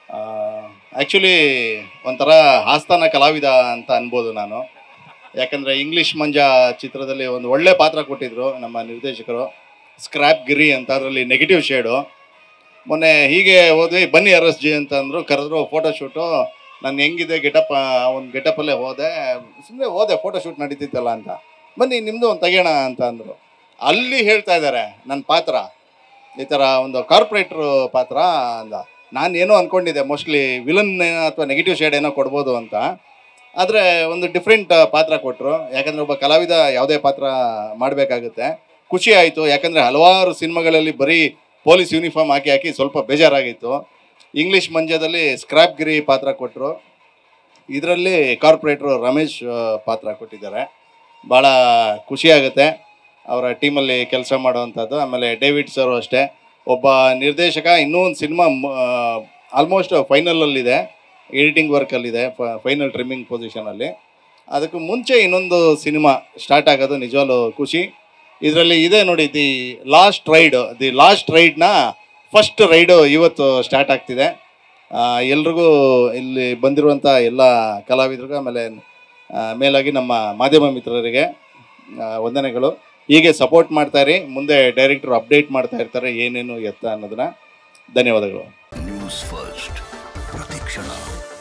actually ಒಂಥರ ಆಸ್ಥಾನ ಕಲಾವಿದ ಅಂತ ಅನ್ಬೋದು ನಾನು ಯಾಕಂದರೆ ಇಂಗ್ಲೀಷ್ ಮಂಜ ಚಿತ್ರದಲ್ಲಿ ಒಂದು ಒಳ್ಳೆ ಪಾತ್ರ ಕೊಟ್ಟಿದ್ರು ನಮ್ಮ ನಿರ್ದೇಶಕರು ಸ್ಕ್ರ್ಯಾಪ್ ಗಿರಿ ಅಂತ ಅದರಲ್ಲಿ ನೆಗೆಟಿವ್ ಶೇಡು ಮೊನ್ನೆ ಹೀಗೆ ಹೋದ್ವಿ ಬನ್ನಿ ಅರಸ್ ಜಿ ಅಂತ ಅಂದರು ಕರೆದ್ರು ಫೋಟೋ ಶೂಟು ನಾನು ಹೆಂಗಿದೆ ಗೆಟಪ್ ಒಂದು ಗೆಟಪಲ್ಲೇ ಹೋದೆ ಸುಮ್ಮನೆ ಹೋದೆ ಫೋಟೋ ಶೂಟ್ ನಡೀತಿತ್ತಲ್ಲ ಅಂತ ಬನ್ನಿ ನಿಮ್ಮದು ಒಂದು ತೆಗೋಣ ಅಂತ ಅಂದರು ಅಲ್ಲಿ ಹೇಳ್ತಾ ಇದ್ದಾರೆ ನನ್ನ ಪಾತ್ರ ಈ ಥರ ಒಂದು ಕಾರ್ಪೊರೇಟ್ರು ಪಾತ್ರ ಅಂದ ನಾನು ಏನೋ ಅಂದ್ಕೊಂಡಿದ್ದೆ ಮೋಸ್ಟ್ಲಿ ವಿಲನ್ ಅಥವಾ ನೆಗೆಟಿವ್ ಶೇಡ್ ಏನೋ ಕೊಡ್ಬೋದು ಅಂತ ಆದರೆ ಒಂದು ಡಿಫ್ರೆಂಟ್ ಪಾತ್ರ ಕೊಟ್ಟರು ಯಾಕಂದರೆ ಒಬ್ಬ ಕಲಾವಿದ ಯಾವುದೇ ಪಾತ್ರ ಮಾಡಬೇಕಾಗುತ್ತೆ ಖುಷಿ ಆಯಿತು ಯಾಕಂದರೆ ಹಲವಾರು ಸಿನಿಮಾಗಳಲ್ಲಿ ಬರೀ ಪೊಲೀಸ್ ಯೂನಿಫಾರ್ಮ್ ಹಾಕಿ ಹಾಕಿ ಸ್ವಲ್ಪ ಬೇಜಾರಾಗಿತ್ತು ಇಂಗ್ಲೀಷ್ ಮಂಜದಲ್ಲಿ ಸ್ಕ್ರಾಪ್ ಗಿರಿ ಪಾತ್ರ ಕೊಟ್ಟರು ಇದರಲ್ಲಿ ಕಾರ್ಪೊರೇಟ್ರು ರಮೇಶ್ ಆ, ಪಾತ್ರ ಕೊಟ್ಟಿದ್ದಾರೆ ಭಾಳ ಖುಷಿಯಾಗುತ್ತೆ ಅವರ ಟೀಮಲ್ಲಿ ಕೆಲಸ ಮಾಡುವಂಥದ್ದು ಆಮೇಲೆ ಡೇವಿಡ್ ಸರ್ ಅಷ್ಟೇ ಒಬ್ಬ ನಿರ್ದೇಶಕ ಇನ್ನೂ ಒಂದು ಸಿನಿಮಾ ಆಲ್ಮೋಸ್ಟ್ ಫೈನಲಲ್ಲಿದೆ ಎಡಿಟಿಂಗ್ ವರ್ಕಲ್ಲಿದೆ ಫೈನಲ್ ಟ್ರಿಮ್ಮಿಂಗ್ ಪೊಸಿಷನಲ್ಲಿ ಅದಕ್ಕೂ ಮುಂಚೆ ಇನ್ನೊಂದು ಸಿನಿಮಾ ಸ್ಟಾರ್ಟ್ ಆಗೋದು ನಿಜವಾಗ್ಲೂ ಖುಷಿ ಇದರಲ್ಲಿ ಇದೆ ನೋಡಿ the last ride the last ರೈಡ್ನ ಫಸ್ಟ್ ರೈಡು ಇವತ್ತು ಸ್ಟಾರ್ಟ್ ಆಗ್ತಿದೆ ಆ, ಎಲ್ರಿಗೂ ಇಲ್ಲಿ ಬಂದಿರುವಂಥ ಎಲ್ಲ ಕಲಾವಿದರಿಗೂ ಆಮೇಲೆ ಆ, ಮೇಲಾಗಿ ನಮ್ಮ ಮಾಧ್ಯಮ ಮಿತ್ರರಿಗೆ ಆ, ವಂದನೆಗಳು ಹೀಗೆ ಸಪೋರ್ಟ್ ಮಾಡ್ತಾ ಇರಿ ಮುಂದೆ ಡೈರೆಕ್ಟರ್ ಅಪ್ಡೇಟ್ ಮಾಡ್ತಾ ಇರ್ತಾರೆ ಏನೇನು ಎತ್ತ ಅನ್ನೋದನ್ನ ಧನ್ಯವಾದಗಳು ನ್ಯೂಸ್ ಫಸ್ಟ್ ಪ್ರತಿಕ್ಷಣ